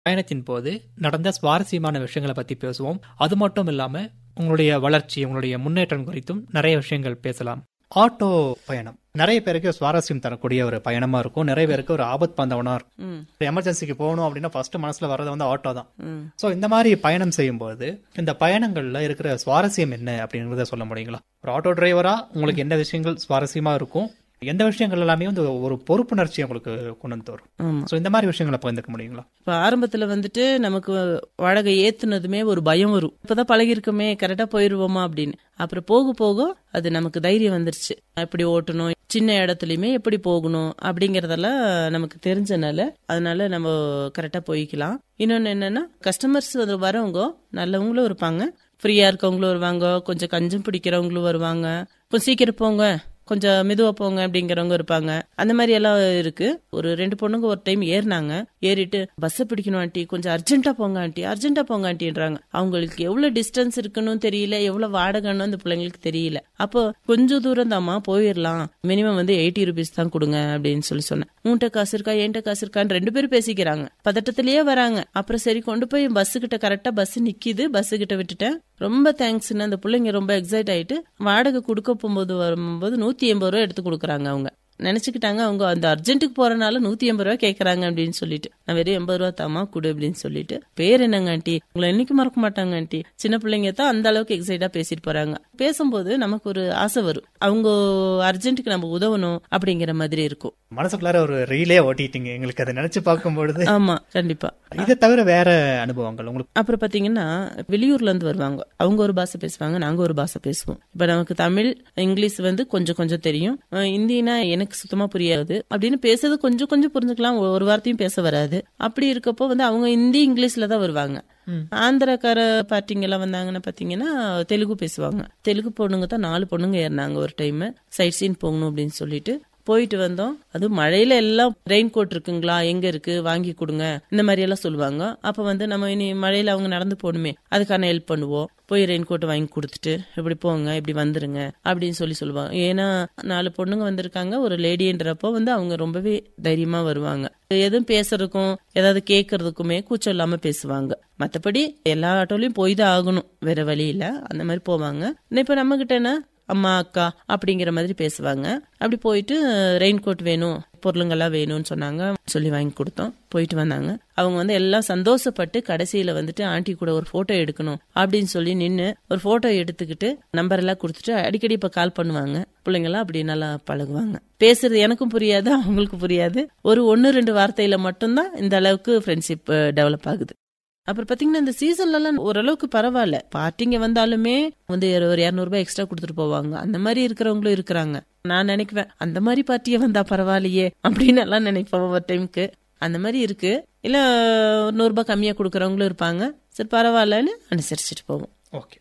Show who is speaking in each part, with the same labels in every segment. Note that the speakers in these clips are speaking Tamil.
Speaker 1: பயணத்தின் போது நடந்த சுவாரஸ்யமான விஷயங்களை பத்தி பேசுவோம் அது மட்டும் இல்லாம உங்களுடைய வளர்ச்சி உங்களுடைய முன்னேற்றம் குறித்தும் நிறைய விஷயங்கள் பேசலாம் ஆட்டோ பயணம் நிறைய பேருக்கு சுவாரஸ்யம் தரக்கூடிய ஒரு பயணமா இருக்கும் நிறைய பேருக்கு ஒரு ஆபத் பாந்தவனா இருக்கும்
Speaker 2: ம்
Speaker 1: எமர்ஜென்சிக்கு போகணும் அப்படின்னா ஃபர்ஸ்ட் மனசுல வர்றது வந்து ஆட்டோ தான்
Speaker 2: ம்
Speaker 1: சோ இந்த மாதிரி பயணம் செய்யும்போது இந்த பயணங்கள்ல இருக்கிற சுவாரஸ்யம் என்ன அப்படிங்கறத சொல்ல முடியுங்களா ஒரு ஆட்டோ டிரைவரா உங்களுக்கு எந்த விஷயங்கள் சுவாரஸ்யமா இருக்கும் எந்த விஷயங்கள் எல்லாமே வந்து ஒரு பொறுப்புணர்ச்சி உங்களுக்கு கொண்டு வந்து வரும்
Speaker 2: ஆமா
Speaker 1: சோ இந்த மாதிரி விஷயங்களை பகிர்ந்துக்க முடியுங்களா
Speaker 2: இப்ப ஆரம்பத்துல வந்துட்டு நமக்கு வாடகை ஏத்துனதுமே ஒரு பயம் வரும் இப்பதான் பழகிருக்கோமே கரெக்டா போயிருவோமா அப்படின்னு அப்புறம் போக போக அது நமக்கு தைரியம் வந்துருச்சு எப்படி ஓட்டணும் சின்ன இடத்துலயுமே எப்படி போகணும் அப்படிங்கறதெல்லாம் நமக்கு தெரிஞ்சனால அதனால நம்ம கரெக்டா போய்க்கலாம் இன்னொன்னு என்னன்னா கஸ்டமர்ஸ் வரவங்க நல்லவங்களும் இருப்பாங்க ஃப்ரீயா இருக்கவங்களும் வருவாங்க கொஞ்சம் கஞ்சம் பிடிக்கிறவங்களும் வருவாங்க கொஞ்சம் சீக்கிரம் போங்க கொஞ்சம் மெதுவா போங்க அப்படிங்கிறவங்க இருப்பாங்க அந்த மாதிரி எல்லாம் இருக்கு ஒரு ரெண்டு பொண்ணுங்க ஒரு டைம் ஏறினாங்க ஏறிட்டு பஸ் பிடிக்கணும் ஆண்டி கொஞ்சம் அர்ஜென்ட்டா போங்க ஆண்டி அர்ஜென்ட்டா போங்க ஆண்டின்றாங்க அவங்களுக்கு எவ்வளவு டிஸ்டன்ஸ் இருக்குன்னு தெரியல எவ்வளவு வாடகைன்னு அந்த பிள்ளைங்களுக்கு தெரியல அப்போ கொஞ்சம் தூரம் தாம்மா போயிடலாம் மினிமம் வந்து எயிட்டி ருபீஸ் தான் கொடுங்க அப்படின்னு சொல்லி சொன்னேன் உன்கிட்ட காசு இருக்கா என்கிட்ட காசு இருக்கான்னு ரெண்டு பேரும் பேசிக்கிறாங்க பதட்டத்திலேயே வராங்க அப்புறம் சரி கொண்டு போய் பஸ் கிட்ட கரெக்டா பஸ் நிக்கிது பஸ் கிட்ட விட்டுட்டேன் ரொம்ப தேங்க்ஸ்ன்னு அந்த பிள்ளைங்க ரொம்ப எக்ஸைட் ஆயிட்டு வாடகை கொடுக்க போகும்போது வரும்போது நூத்தி எண்பது ரூபா எடுத்து கொடுக்குறாங்க அவங்க நினைச்சுக்கிட்டாங்க அவங்க அந்த அர்ஜென்ட்டுக்கு போறனால நூத்தி எண்பது ரூபா கேக்குறாங்க அப்படின்னு சொல்லிட்டு நான் வெறும் எண்பது ரூபா தாமா கொடு அப்படின்னு சொல்லிட்டு பேர் என்னங்க ஆண்டி உங்களை என்னைக்கு மறக்க மாட்டாங்க ஆண்டி சின்ன பிள்ளைங்க தான் அந்த அளவுக்கு எக்ஸைட்டா பேசிட்டு போறாங்க பேசும்போது நமக்கு ஒரு ஆசை வரும் அவங்க அர்ஜென்ட்டுக்கு நம்ம உதவணும் அப்படிங்கிற மாதிரி இருக்கும்
Speaker 1: மனசுக்குள்ளார ஒரு ரீலே ஓட்டிட்டீங்க எங்களுக்கு அதை நினைச்சு பார்க்கும் பொழுது
Speaker 2: ஆமா கண்டிப்பா
Speaker 1: இதை தவிர வேற அனுபவங்கள் உங்களுக்கு
Speaker 2: அப்புறம் பாத்தீங்கன்னா வெளியூர்ல இருந்து வருவாங்க அவங்க ஒரு பாஷை பேசுவாங்க நாங்க ஒரு பாஷை பேசுவோம் இப்ப நமக்கு தமிழ் இங்கிலீஷ் வந்து கொஞ்சம் கொஞ்சம் தெரியும் அஹ் ஹிந்தினா எனக்கு சுத்தமா புரியாது அப்படின்னு பேசுறது கொஞ்சம் கொஞ்சம் புரிஞ்சுக்கலாம் ஒரு வார்த்தையும் பேச வராது அப்படி இருக்கப்போ வந்து அவங்க ஹிந்தி இங்கிலீஷ்ல தான் வருவாங்க ஆந்திராக்கார பார்ட்டிங்க எல்லாம் வந்தாங்கன்னா பாத்தீங்கன்னா தெலுங்கு பேசுவாங்க தெலுங்கு பொண்ணுங்க தான் நாலு பொண்ணுங்க ஏறினாங்க ஒரு டைம் சைட் சீன் போகணும் அப்படின்னு சொல்லிட்டு போயிட்டு வந்தோம் அது மழையில எல்லாம் ரெயின் கோட் இருக்குங்களா எங்க இருக்கு வாங்கி கொடுங்க இந்த மாதிரி எல்லாம் சொல்லுவாங்க அப்ப வந்து நம்ம இனி மழையில அவங்க நடந்து போகணுமே அதுக்கான ஹெல்ப் பண்ணுவோம் போய் ரெயின் கோட் வாங்கி கொடுத்துட்டு இப்படி போங்க இப்படி வந்துருங்க அப்படின்னு சொல்லி சொல்லுவாங்க ஏன்னா நாலு பொண்ணுங்க வந்திருக்காங்க ஒரு லேடின்றப்போ வந்து அவங்க ரொம்பவே தைரியமா வருவாங்க எதுவும் பேசுறதுக்கும் ஏதாவது கேட்கறதுக்குமே கூச்சம் இல்லாம பேசுவாங்க மத்தபடி எல்லா ஆட்டோலயும் போய் தான் ஆகணும் வேற வழியில அந்த மாதிரி போவாங்க இப்ப நம்ம கிட்ட என்ன அம்மா அக்கா அப்படிங்கிற மாதிரி பேசுவாங்க அப்படி போயிட்டு ரெயின் கோட் வேணும் பொருளுங்கெல்லாம் வேணும்னு சொன்னாங்க சொல்லி வாங்கி கொடுத்தோம் போயிட்டு வந்தாங்க அவங்க வந்து எல்லாம் சந்தோஷப்பட்டு கடைசியில வந்துட்டு ஆண்டி கூட ஒரு போட்டோ எடுக்கணும் அப்படின்னு சொல்லி நின்னு ஒரு போட்டோ எடுத்துக்கிட்டு நம்பர் எல்லாம் கொடுத்துட்டு அடிக்கடி இப்ப கால் பண்ணுவாங்க பிள்ளைங்க எல்லாம் அப்படி நல்லா பழகுவாங்க பேசுறது எனக்கும் புரியாது அவங்களுக்கு புரியாது ஒரு ஒன்னு ரெண்டு வார்த்தையில மட்டும்தான் இந்த அளவுக்கு ஃப்ரெண்ட்ஷிப் டெவலப் ஆகுது அப்புறம் பாத்தீங்கன்னா இந்த சீசன்ல எல்லாம் ஓரளவுக்கு பரவாயில்ல பார்ட்டிங்க வந்தாலுமே வந்து ஒரு இருநூறு ரூபாய் எக்ஸ்ட்ரா கொடுத்துட்டு போவாங்க அந்த மாதிரி இருக்கிறவங்களும் இருக்கிறாங்க நான் நினைக்குவேன் அந்த மாதிரி பார்ட்டியே வந்தா பரவாயில்லையே அப்படின்னு எல்லாம் நினைப்பேன் ஒரு டைமுக்கு அந்த மாதிரி இருக்கு இல்ல ஒரு நூறு ரூபாய் கம்மியா கொடுக்கறவங்களும் இருப்பாங்க சரி பரவாயில்லன்னு அனுசரிச்சுட்டு போவோம்
Speaker 1: ஓகே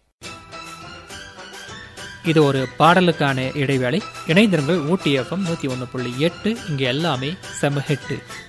Speaker 1: இது ஒரு பாடலுக்கான இடைவேளை இணைந்திருங்கள் ஊட்டி எஃப்எம் நூத்தி ஒன்னு புள்ளி எட்டு இங்க எல்லாமே செம ஹெட்டு